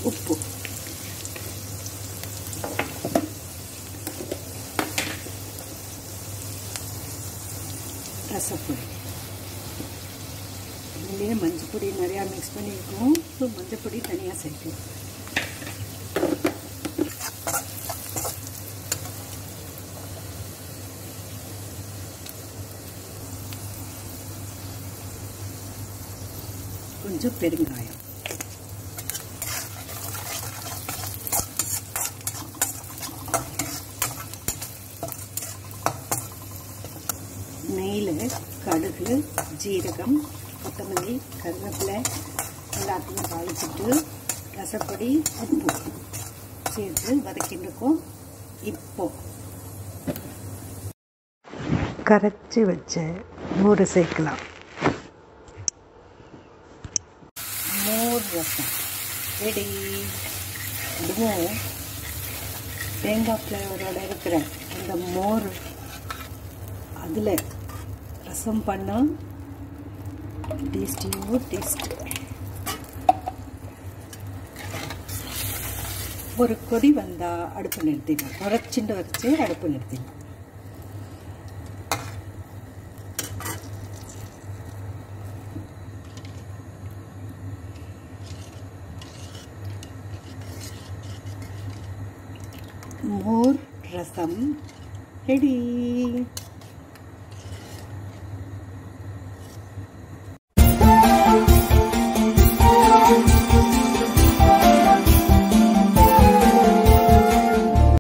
உப்பு ரசப்பொடி இதுலேயே மஞ்சள் பொடி நிறையா மிக்ஸ் பண்ணியிருக்கோம் ஸோ மஞ்சள் பொடி தனியாக சேர்க்கணும் கொஞ்சம் பெருங்காயம் நெய்யில் கடுகு ஜீரகம் கொத்தமல்லி கருவேப்பிலை எல்லாத்தையும் தாளிச்சிட்டு ரசப்பொடி உப்பு சேர்த்து வதக்கிட்டுருக்கோம் இப்போ கரைச்சி வச்ச மோர் சேர்க்கலாம் மோர் ரசம் ரெடி இதுவும் தேங்காய் ஃப்ளேவரோட இருக்கிற அந்த மோர் அதில் ரசம் பண்ணால் டேஸ்டியோ டேஸ்ட் ஒரு கொதி வந்தால் அடுப்பு நிறுத்திடும் குறைச்சிட்டு வச்சு அடுப்பு நிறுத்திடும் மோர் ரசம் ரெடி